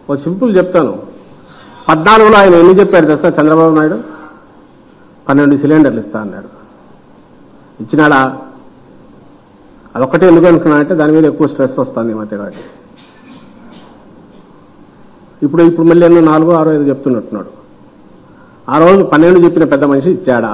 ఒక సింపుల్ చెప్తాను పద్నాలుగులో ఆయన ఎన్ని చెప్పారు తెలుసా చంద్రబాబు నాయుడు పన్నెండు సిలిండర్లు ఇస్తా అన్నాడు ఇచ్చినాడా అదొక్కటే ఎందుకు అనుకున్నా అంటే దాని మీద ఎక్కువ స్ట్రెస్ వస్తుంది ఈ మధ్య కాబట్టి ఇప్పుడు ఇప్పుడు మళ్ళీ ఎన్నో నాలుగు ఆరో ఐదు చెప్తున్నట్టున్నాడు ఆ రోజు పన్నెండు చెప్పిన పెద్ద మనిషి ఇచ్చాడా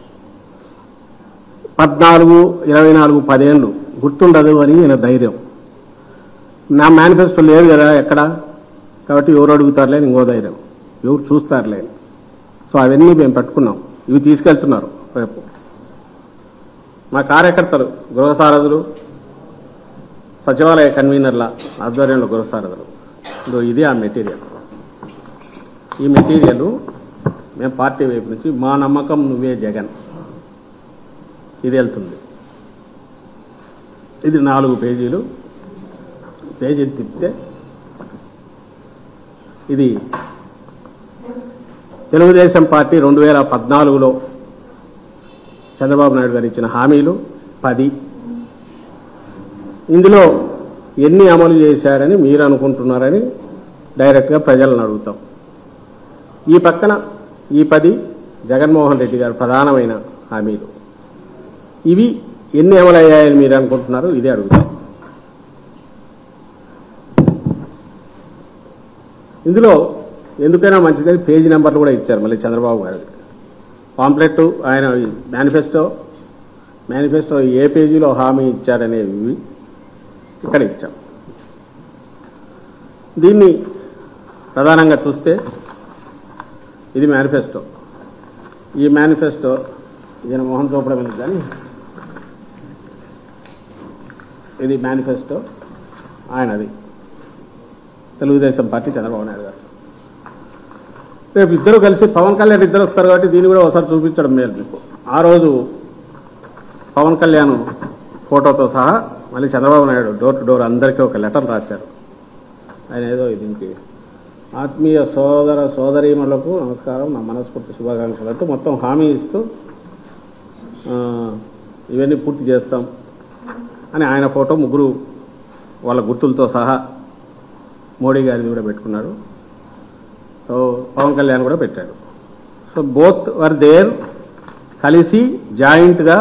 పద్నాలుగు ఇరవై నాలుగు పదేళ్ళు గుర్తుండదు అని ఈయన ధైర్యం నా మేనిఫెస్టో లేదు కదా ఎక్కడ కాబట్టి ఎవరు అడుగుతారులే అని ఇంకో ధైర్యం ఎవరు చూస్తారులే అని. సో అవన్నీ మేము పట్టుకున్నాం ఇవి తీసుకెళ్తున్నారు రేపు మా కార్యకర్తలు గృహసారథులు సచివాలయ కన్వీనర్ల ఆధ్వర్యంలో గృహసారథులు ఇదో ఇది ఆ మెటీరియల్ ఈ మెటీరియల్ మేము పార్టీ వైపు నుంచి మా నమ్మకం నువ్వే జగన్ ఇది వెళ్తుంది ఇది నాలుగు పేజీలు పేజీలు తిప్పితే ఇది తెలుగుదేశం పార్టీ రెండు వేల పద్నాలుగులో చంద్రబాబు నాయుడు గారు ఇచ్చిన హామీలు పది ఇందులో ఎన్ని అమలు చేశారని మీరు అనుకుంటున్నారని డైరెక్ట్గా ప్రజలను అడుగుతాం ఈ పక్కన ఈ పది జగన్మోహన్ రెడ్డి గారు ప్రధానమైన హామీలు ఇవి ఎన్ని అమలయ్యాయని మీరు అనుకుంటున్నారు ఇదే అడుగుతాం ఇందులో ఎందుకైనా మంచిదని పేజీ నెంబర్లు కూడా ఇచ్చారు మళ్ళీ చంద్రబాబు గారు పాంప్లెట్ ఆయన మేనిఫెస్టో మేనిఫెస్టో ఏ పేజీలో హామీ ఇచ్చారనేవి ఇక్కడ ఇచ్చాం దీన్ని ప్రధానంగా చూస్తే ఇది మేనిఫెస్టో ఈ మేనిఫెస్టో ఈయన మోహన్ చూపడం ఎందుకు కానీ ఇది మేనిఫెస్టో ఆయనది తెలుగుదేశం పార్టీ చంద్రబాబు నాయుడు గారు రేపు ఇద్దరు కలిసి పవన్ కళ్యాణ్ ఇద్దరు వస్తారు కాబట్టి దీన్ని కూడా ఒకసారి చూపించడం మేలు మీకు ఆ రోజు పవన్ కళ్యాణ్ ఫోటోతో సహా మళ్ళీ Chandrababu Naidu door to door అందరికీ ఒక లెటర్ రాశారు ఆయన ఏదో దీనికి ఆత్మీయ సోదర సోదరీమణులకు నమస్కారం నా మనస్ఫూర్తి శుభాకాంక్షలు అంటూ మొత్తం హామీ ఇస్తూ ఆ, ఇవన్నీ పూర్తి చేస్తాం అని ఆయన ఫోటో ముగ్గురు వాళ్ళ గుర్తులతో సహా మోడీ గారిని కూడా పెట్టుకున్నాడు సో పవన్ కళ్యాణ్ కూడా పెట్టాడు సో బోత్ వర్ దేర్ కలిసి జాయింట్గా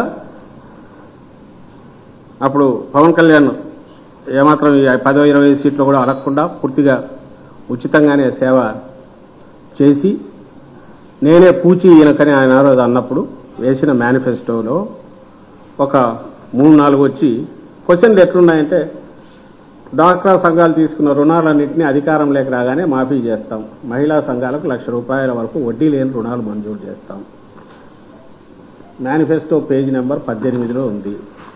అప్పుడు పవన్ కళ్యాణ్ ఏమాత్రం ఈ పదో ఇరవై సీట్లు కూడా అడగకుండా పూర్తిగా ఉచితంగానే సేవ చేసి నేనే పూచి ఈయనకని ఆయన ఆ రోజు అన్నప్పుడు వేసిన మేనిఫెస్టోలో ఒక మూడు నాలుగు వచ్చి క్వశ్చన్లు ఎట్లున్నాయంటే డాక్రా సంఘాలు తీసుకున్న రుణాలన్నింటినీ అధికారం లేక రాగానే మాఫీ చేస్తాం మహిళా సంఘాలకు లక్ష రూపాయల వరకు వడ్డీ లేని రుణాలు మంజూరు చేస్తాం మేనిఫెస్టో పేజీ నెంబర్ పద్దెనిమిదిలో ఉంది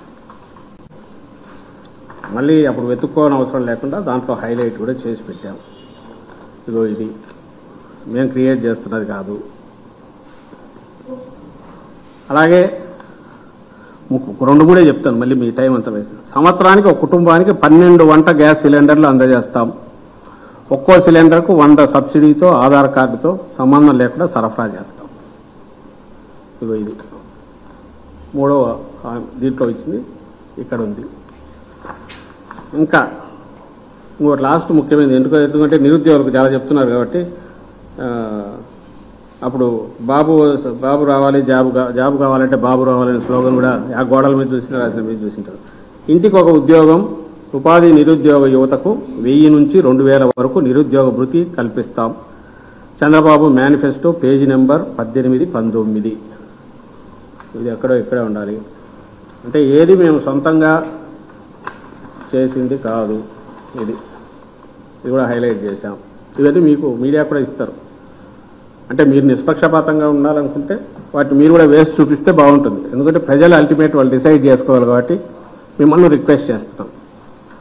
మళ్ళీ అప్పుడు వెతుక్కోవడం అవసరం లేకుండా దాంట్లో హైలైట్ కూడా చేసి పెట్టాం ఇదిగో ఇది మేము క్రియేట్ చేస్తున్నది కాదు అలాగే ము- రెండు కూడా చెప్తాను మళ్ళీ మీ టైం అంతా వేసి సంవత్సరానికి ఒక కుటుంబానికి పన్నెండు వంట గ్యాస్ సిలిండర్లు అందజేస్తాం ఒక్కో సిలిండర్కు వంద సబ్సిడీతో ఆధార్ కార్డుతో సంబంధం లేకుండా సరఫరా చేస్తాం ఇదిగో ఇది మూడవ ఆ, దీంట్లో ఇచ్చింది ఇక్కడ ఉంది ఇంకా ఇంకోటి లాస్ట్ ముఖ్యమైనది ఎందుకు ఎందుకంటే నిరుద్యోగులకు చాలా చెప్తున్నారు కాబట్టి ఆ, అప్పుడు బాబు బాబు రావాలి జాబు కా- జాబు కావాలంటే బాబు రావాలనే స్లోగన్ కూడా ఆ గోడల మీద చూసిన రాసిన మీద చూసింటారు ఇంటికి ఒక ఉద్యోగం ఉపాధి నిరుద్యోగ యువతకు వెయ్యి నుంచి రెండు వేల వరకు నిరుద్యోగ భృతి కల్పిస్తాం చంద్రబాబు మేనిఫెస్టో పేజీ నెంబర్ పద్దెనిమిది పంతొమ్మిది ఇది ఎక్కడో ఇక్కడే ఉండాలి అంటే ఏది మేము సొంతంగా చేసింది కాదు ఇది ఇది కూడా హైలైట్ చేశాం ఇవన్నీ మీకు మీడియా కూడా ఇస్తారు అంటే మీరు నిష్పక్షపాతంగా ఉండాలనుకుంటే వాటిని మీరు కూడా వేసి చూపిస్తే బాగుంటుంది ఎందుకంటే ప్రజలు అల్టిమేట్ వాళ్ళు డిసైడ్ చేసుకోవాలి కాబట్టి మిమ్మల్ని రిక్వెస్ట్ చేస్తున్నాం